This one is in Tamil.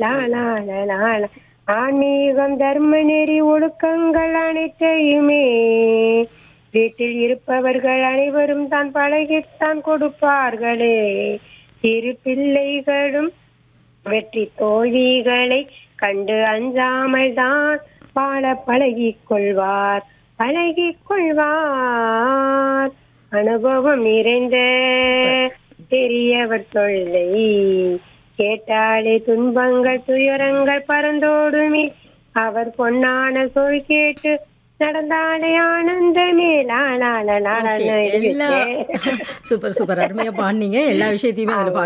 லா லா லா லா லா. ஆன்மீகம் தர்ம நெறி ஒழுக்கங்கள் அனைத்தையுமே வீட்டில் இருப்பவர்கள் அனைவரும் தான் பழகித்தான் கொடுப்பார்களே சிறு பிள்ளைகளும் வெற்றி தோழிகளை கண்டு அஞ்சாமல் தான் வாழ பழகிக் கொள்வார் பழகிக் கொள்வார் அனுபவம் நிறைந்த பெரியவர் தொல்லை கேட்டாலே துன்பங்கள் துயரங்கள் பறந்தோடுமே அவர் பொன்னான சொல் கேட்டு நடந்தாலே ஆனந்தமே லாலால ஓகே எல்லா சூப்பர் சூப்பர் அருமையா பாடினீங்க எல்லா விஷயத்தையுமே அதில்